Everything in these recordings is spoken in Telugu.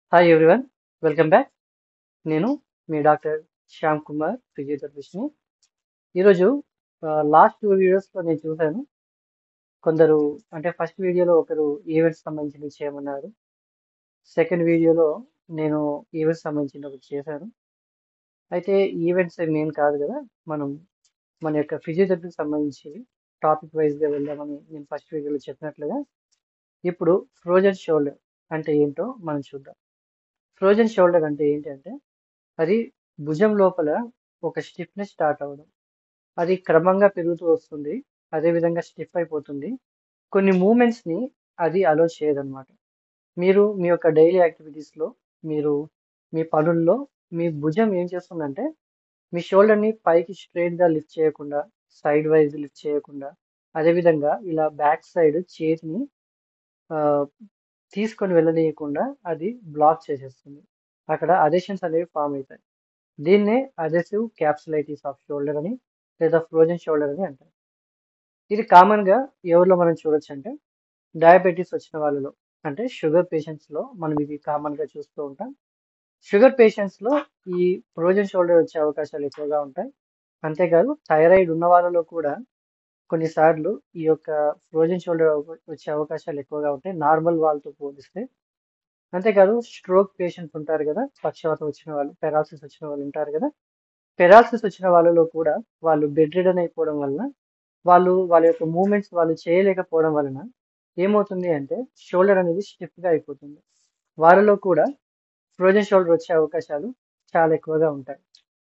హాయ్ ఎవ్రీవన్ వెల్కమ్ బ్యాక్ నేను మీ డాక్టర్ శ్యామ్ కుమార్ ఫిజియోథెరపిస్ట్ని ఈరోజు లాస్ట్ టూ వీడియోస్లో నేను చూశాను కొందరు అంటే ఫస్ట్ వీడియోలో ఒకరు ఈవెంట్స్ సంబంధించినవి చేయమన్నారు సెకండ్ వీడియోలో నేను ఈవెంట్స్ సంబంధించిన ఒకటి చేశాను అయితే ఈవెంట్స్ మెయిన్ కాదు కదా మనం మన యొక్క ఫిజియోథెరపీకి సంబంధించి టాపిక్ వైజ్గా వెళ్దామని నేను ఫస్ట్ వీడియోలో చెప్పినట్లుగా ఇప్పుడు ఫ్రోజన్ షోల్డర్ అంటే ఏంటో మనం చూద్దాం ఫ్రోజన్ షోల్డర్ అంటే ఏంటంటే అది భుజం లోపల ఒక స్టిఫ్నెస్ స్టార్ట్ అవ్వడం అది క్రమంగా పెరుగుతూ వస్తుంది అదేవిధంగా స్టిఫ్ అయిపోతుంది కొన్ని మూమెంట్స్ని అది అలో చేయదన్నమాట మీరు మీ యొక్క డైలీ యాక్టివిటీస్లో మీరు మీ పనుల్లో మీ భుజం ఏం చేస్తుందంటే మీ షోల్డర్ని పైకి స్ట్రైట్గా లిఫ్ట్ చేయకుండా సైడ్ వైజ్ లిఫ్ట్ చేయకుండా అదేవిధంగా ఇలా బ్యాక్ సైడ్ చేతిని ఆ, తీసుకొని వెళ్ళనీయకుండా అది బ్లాక్ చేసేస్తుంది అక్కడ అడెషన్స్ అనేవి ఫామ్ అవుతాయి దీన్నే అడెసివ్ క్యాప్సులైటిస్ ఆఫ్ షోల్డర్ అని లేదా ఫ్రోజన్ షోల్డర్ అని అంటారు ఇది కామన్గా ఎవరిలో మనం చూడొచ్చు అంటే డయాబెటీస్ వచ్చిన వాళ్ళలో అంటే షుగర్ పేషెంట్స్లో మనం ఇది కామన్గా చూస్తూ ఉంటాం షుగర్ పేషెంట్స్లో ఈ ఫ్రోజన్ షోల్డర్ వచ్చే అవకాశాలు ఎక్కువగా ఉంటాయి అంతేకాదు థైరాయిడ్ ఉన్న వాళ్ళలో కూడా కొన్నిసార్లు ఈ యొక్క ఫ్రోజన్ షోల్డర్ వచ్చే అవకాశాలు ఎక్కువగా ఉంటాయి నార్మల్ వాళ్ళతో పోలిస్తే అంతేకాదు స్ట్రోక్ పేషెంట్స్ ఉంటారు కదా పక్షవాతం వచ్చిన వాళ్ళు పెరాలసిస్ వచ్చిన వాళ్ళు ఉంటారు కదా పెరాలసిస్ వచ్చిన వాళ్ళలో కూడా వాళ్ళు బెడ్ రిడన్ అయిపోవడం వలన వాళ్ళు వాళ్ళ యొక్క మూమెంట్స్ వాళ్ళు చేయలేకపోవడం వలన ఏమవుతుంది అంటే షోల్డర్ అనేది స్టిఫ్గా అయిపోతుంది వారిలో కూడా ఫ్రోజన్ షోల్డర్ వచ్చే అవకాశాలు చాలా ఎక్కువగా ఉంటాయి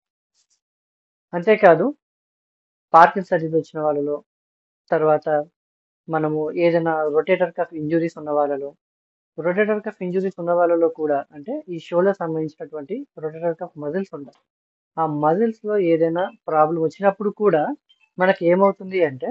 అంతేకాదు పార్కిన్సన్ డిసీజ్ వచ్చిన వాళ్ళలో తర్వాత మనము ఏదైనా రొటేటర్ కఫ్ ఇంజురీస్ ఉన్న వాళ్ళలో రొటేటర్ కఫ్ ఇంజురీస్ ఉన్న వాళ్ళలో కూడా అంటే ఈ షోల్డర్ సంబంధించినటువంటి రొటేటర్ కఫ్ మజిల్స్ ఉంటాయి ఆ మజిల్స్ లో ఏదైనా ప్రాబ్లం వచ్చినప్పుడు కూడా మనకి ఏమవుతుంది అంటే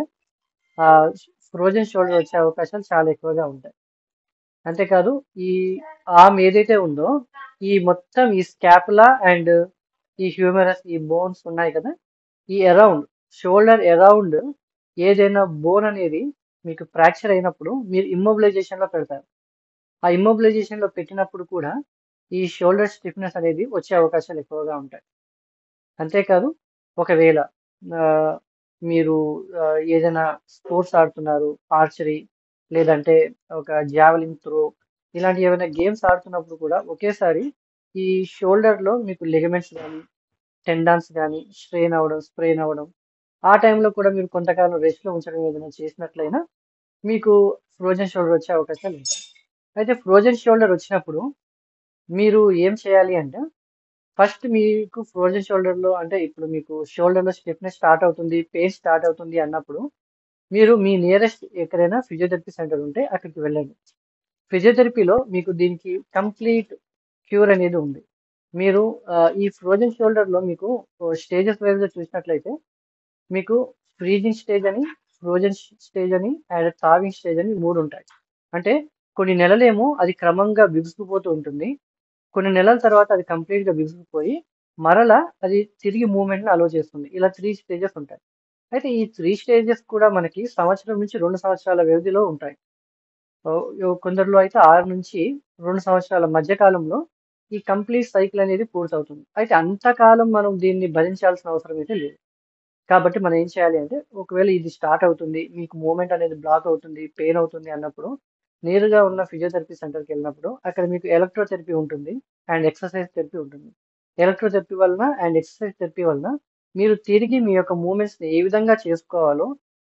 ఆ ఫ్రోజన్ షోల్డర్ వచ్చే అవకాశాలు చాలా ఎక్కువగా ఉంటాయి అంతేకాదు ఈ ఆర్మ్ ఏదైతే ఉందో ఈ మొత్తం ఈ స్కాపులా అండ్ ఈ హ్యూమరస్ ఈ బోన్స్ ఉన్నాయి కదా ఈ అరౌండ్ షోల్డర్ అరౌండ్ ఏదైనా బోన్ అనేది మీకు ఫ్రాక్చర్ అయినప్పుడు మీరు immobilization లో పెడతారు ఆ immobilization లో పెట్టినప్పుడు కూడా ఈ షోల్డర్ స్టిఫ్నెస్ అనేది వచ్చే అవకాశాలు ఎక్కువగా ఉంటాయి అంతేకాదు ఒకవేళ ఆ, మీరు ఆ, ఏదైనా స్పోర్ట్స్ ఆడుతున్నారు ఆర్చరీ లేదంటే ఒక జావలిన్ త్రో ఇలాంటి ఏమైనా గేమ్స్ ఆడుతున్నప్పుడు కూడా ఒకేసారి ఈ షోల్డర్ లో మీకు లిగమెంట్స్ కానీ టెండాన్స్ కానీ స్ట్రెయిన్ అవ్వడం స్ప్రెయిన్ అవ్వడం ఆ టైంలో కూడా మీరు కొంతకాలం రెస్ట్ లో ఉంచడం ఏదైనా చేసినట్లయినా మీకు ఫ్రోజన్ షోల్డర్ వచ్చే అవకాశాలు ఉంటాయి అయితే ఫ్రోజన్ షోల్డర్ వచ్చినప్పుడు మీరు ఏం చేయాలి అంటే ఫస్ట్ మీకు ఫ్రోజన్ షోల్డర్ లో అంటే ఇప్పుడు మీకు షోల్డర్ లో స్టిఫ్నెస్ స్టార్ట్ అవుతుంది పెయిన్ స్టార్ట్ అవుతుంది అన్నప్పుడు మీరు మీ నియరెస్ట్ ఎక్కడైనా ఫిజియోథెరపీ సెంటర్ ఉంటే అక్కడికి వెళ్ళండి ఫిజియోథెరపీలో మీకు దీనికి కంప్లీట్ క్యూర్ అనేది ఉంది మీరు ఆ, ఈ ఫ్రోజన్ షోల్డర్ లో మీకు స్టేజెస్ వైజ్ గా చూసినట్లయితే మీకు ఫ్రీజింగ్ స్టేజ్ అని ఫ్రోజన్ స్టేజ్ అని అండ్ థావింగ్ స్టేజ్ అని మూడు ఉంటాయి అంటే కొన్ని నెలలేమో అది క్రమంగా బిగుసుకుపోతూ ఉంటుంది కొన్ని నెలల తర్వాత అది కంప్లీట్ గా బిగుసుకుపోయి మరలా అది తిరిగి మూవ్మెంట్ ని అలో చేస్తుంది ఇలా త్రీ స్టేజెస్ ఉంటాయి అయితే ఈ త్రీ స్టేజెస్ కూడా మనకి సంవత్సరం నుంచి రెండు సంవత్సరాల వ్యవధిలో ఉంటాయి ఓ, ఓ- కొందరిలో అయితే ఆరు నుంచి రెండు సంవత్సరాల మధ్య కాలంలో ఈ కంప్లీట్ సైకిల్ అనేది పూర్తవుతుంది అయితే అంతకాలం మనం దీన్ని భరించాల్సిన అవసరం అయితే లేదు కాబట్టి మనం ఏం చేయాలి అంటే ఒకవేళ ఇది స్టార్ట్ అవుతుంది మీకు మూమెంట్ అనేది బ్లాక్ అవుతుంది పెయిన్ అవుతుంది అన్నప్పుడు నేరుగా ఉన్న ఫిజియోథెరపీ సెంటర్కి వెళ్ళినప్పుడు అక్కడ మీకు ఎలక్ట్రోథెరపీ ఉంటుంది అండ్ ఎక్సర్సైజ్ థెరపీ ఉంటుంది ఎలక్ట్రోథెరపీ వలన అండ్ ఎక్సర్సైజ్ థెరపీ వలన మీరు తిరిగి మీ యొక్క మూమెంట్స్ ఏ విధంగా చేసుకోవాలో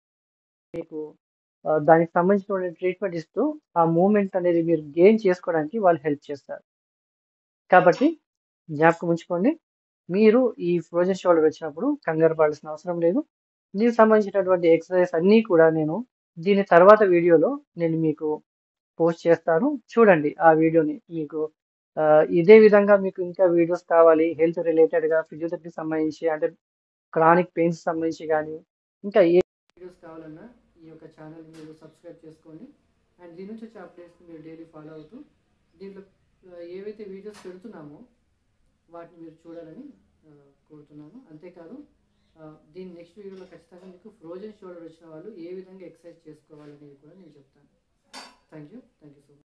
మీకు ఆ, దానికి సంబంధించిన ట్రీట్మెంట్ ఇస్తూ ఆ మూమెంట్ అనేది మీరు గెయిన్ చేసుకోవడానికి వాళ్ళు హెల్ప్ చేస్తారు కాబట్టి జ్ఞాపకం ఉంచుకోండి మీరు ఈ ఫ్రోజన్ షోల్డర్ వచ్చినప్పుడు కంగారు పడాల్సిన అవసరం లేదు దీనికి సంబంధించినటువంటి ఎక్సర్సైజ్ అన్నీ కూడా నేను దీని తర్వాత వీడియోలో నేను మీకు పోస్ట్ చేస్తాను చూడండి ఆ వీడియోని మీకు ఆ, ఇదే విధంగా మీకు ఇంకా వీడియోస్ కావాలి హెల్త్ రిలేటెడ్గా ఫిజియోథెరపీ సంబంధించి అంటే క్రానిక్ పెయిన్స్ సంబంధించి కానీ ఇంకా ఏ వీడియోస్ కావాలన్నా ఈ యొక్క ఛానల్ మీరు సబ్స్క్రైబ్ చేసుకోండి అండ్ దీని నుంచి వచ్చే అప్డేట్స్ మీరు డైలీ ఫాలో అవుతూ దీంట్లో ఆ, ఏవైతే వీడియోస్ పెడుతున్నామో వాటిని మీరు చూడాలని ఆ, కోరుతున్నాను అంతేకాదు ఆ, దీని నెక్స్ట్ వీడియోలో ఖచ్చితంగా మీకు ఫ్రోజన్ షోల్డర్ వచ్చిన వాళ్ళు ఏ విధంగా ఎక్సర్సైజ్ చేసుకోవాలనేది కూడా నేను చెప్తాను thank you thank you so much